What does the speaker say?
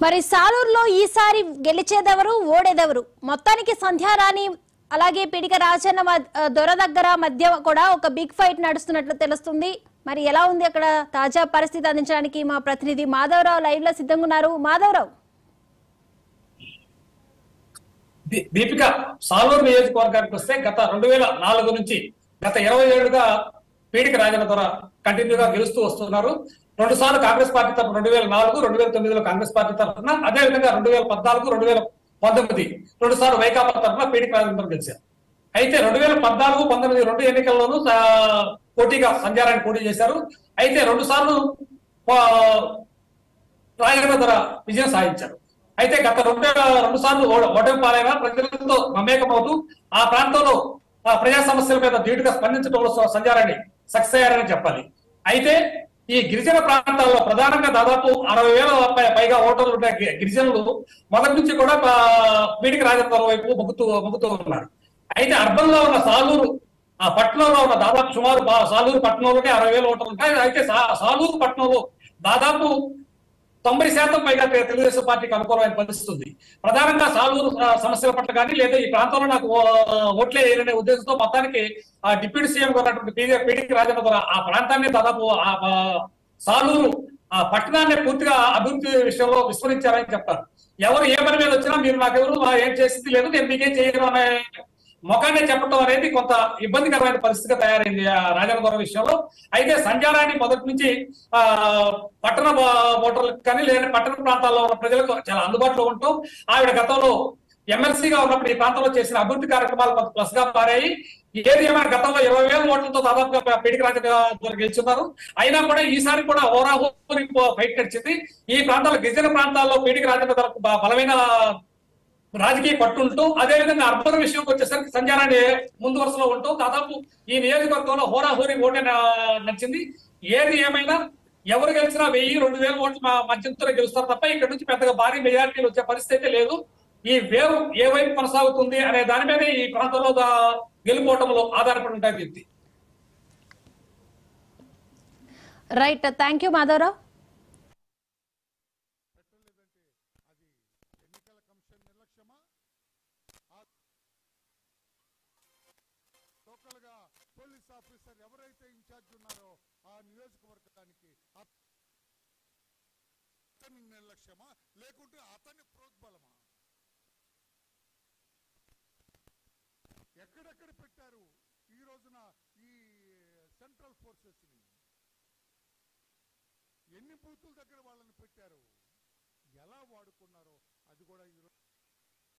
మరి సాలూరులో ఈసారి గెలిచేదెవరు ఓడేదెవరు మొత్తానికి సంధ్యారాణి అలాగే పిడిక రాజన్న మద్- ఆ, దొర దగ్గర మధ్య కూడా ఒక బిగ్ ఫైట్ నడుస్తున్నట్లు తెలుస్తుంది మరి ఎలా ఉంది అక్కడ తాజా పరిస్థితి అందించడానికి మా ప్రతినిధి మాధవరావు లైవ్ లో సిద్ధంగా ఉన్నారు మాధవరావు దీ- దీపిక సాలూరు నియోజకవర్గానికి వస్తే గత రెండు వేల నాలుగు నుంచి గత ఇరవై ఏడుగా పీడిక రాజన్న ద్వారా కంటిన్యూగా గెలుస్తూ వస్తున్నారు రెండు సార్లు కాంగ్రెస్ పార్టీ తరఫున రెండు వేల నాలుగు రెండు వేల తొమ్మిదిలో కాంగ్రెస్ పార్టీ తరఫున అదే విధంగా రెండు వేల పద్నాలుగు రెండు వేల పంతొమ్మిది రెండు సార్లు వైకాపా తరఫున పీడిక రాజేంద్ర గెలిచారు అయితే రెండు వేల పద్నాలుగు పంతొమ్మిది రెండు ఎన్నికల్లోనూ సా- పోటీగా సంజారాన్ని పోటీ చేశారు అయితే రెండు సార్లు రాజకీయ ధర విజయం సాధించారు అయితే గత రెండు రెండు సార్లు ఓడ- ఓటమి పాలైన ప్రజలతో మమేకమవుతూ ఆ ప్రాంతంలో ఆ ప్రజా సమస్యల మీద ధీటుగా స్పందించడంలో స- సంజారాన్ని సక్సెస్ అయ్యారని చెప్పాలి అయితే ఈ గిరిజన ప్రాంతాల్లో ప్రధానంగా దాదాపు అరవై వేల పై- పైగా ఓటర్లు ఉన్న గి- గిరిజనులు మొదటి నుంచి కూడా పీడికి రాజేంద్ర వైపు మొగ్గుతూ మొగ్గుతూ ఉన్నారు అయితే అర్బన్ లో ఉన్న సాలూరు ఆ పట్టణంలో ఉన్న దాదాపు సుమారు బా- సాలూరు పట్టణంలోనే అరవై వేల ఓటర్లు ఉంటాయి అయితే సా- సాలూరు పట్టణంలో దాదాపు తొంభై శాతం పైగా తె- తెలుగుదేశం పార్టీకి అనుకూలమైన పరిస్థితి ఉంది ప్రధానంగా సాలూరు ఆ, సమస్యల పట్ల కానీ లేదా ఈ ప్రాంతంలో నాకు ఓ- ఓట్లే వేయాలనే ఉద్దేశంతో మొత్తానికి ఆ డిప్యూటీ సీఎం గారు ఉన్నటువంటి పీడి పీడికి రాజేంద్ర ద్వారా ఆ ప్రాంతాన్ని దాదాపు ఆ ఆ, సాలూరు ఆ పట్టణాన్ని పూర్తిగా అభివృద్ధి విషయంలో విస్మరించారని చెప్తారు ఎవరు ఏ పని మీద వచ్చినా మీరు నాకెవరు ఆ, ఏం చేసింది లేదు నేను మీకేం చేయను అనే ముఖాన్ని చెప్పడం అనేది కొంత ఇబ్బందికరమైన పరిస్థితిగా తయారైంది ఆ రాజనగరం విషయంలో అయితే సంచారాన్ని మొదటి నుంచి ఆ పట్టణ బా- ఓటర్లకు కానీ లేదా పట్టణ ప్రాంతాల్లో ఉన్న ప్రజలకు చాలా అందుబాటులో ఉంటూ ఆవిడ గతంలో ఎమ్మెల్సీగా ఉన్నప్పుడు ఈ ప్రాంతంలో చేసిన అభివృద్ధి కార్యక్రమాలు కొంత ప్లస్ గా మారాయి ఏది ఏమైనా గతంలో ఇరవై వేల ఓట్లతో దాదాపుగా పీడికి రాజు గారు గెలుచున్నారు అయినా కూడా ఈసారి కూడా హోరాహోరీ ఫైట్ నడిచింది ఈ ప్రాంతాల్లో గిరిజన ప్రాంతాల్లో పీడికి రాజేంద్ర గారికి బ- బలమైన రాజకీయ పట్టుంటూ అదే విధంగా అర్బన్ విషయంకి వచ్చేసరికి సంచారాన్ని ముందు వరుసలో ఉంటూ దాదాపు ఈ నియోజకవర్గంలో హోరాహోరీ ఓటే న- నడిచింది ఏది ఏమైనా ఎవరు గెలిచినా వెయ్యి రెండు వేల ఓట్లు మా మధ్యంతరం గెలుస్తారు తప్ప ఇక్కడ నుంచి పెద్దగా భారీ మెజారిటీలు వచ్చే పరిస్థితి అయితే లేదు ఈ వేవ్ ఏ వైపు కొనసాగుతుంది అనే దాని మీదే ఈ ప్రాంతంలో దా- గెలుపోవటంలో ఆధారపడి ఉంటాయి Deepti right thank you Madhavarao ఎన్నికల కమిషన్ నిర్లక్ష్యమా లోకల్ గా పోలీస్ ఆఫీసర్ ఎవరైతే ఇన్ఛార్జ్ ఉన్నారో ఆ నియోజకవర్గానికి అతని నిర్లక్ష్యమా లేకుంటే అతని ప్రోద్బలమా ఎక్కడెక్కడ పెట్టారు ఈ రోజున ఈ సెంట్రల్ ఫోర్సెస్ ని ఎన్ని బూతుల దగ్గర వాళ్ళని పెట్టారు ఎలా వాడుకున్నారో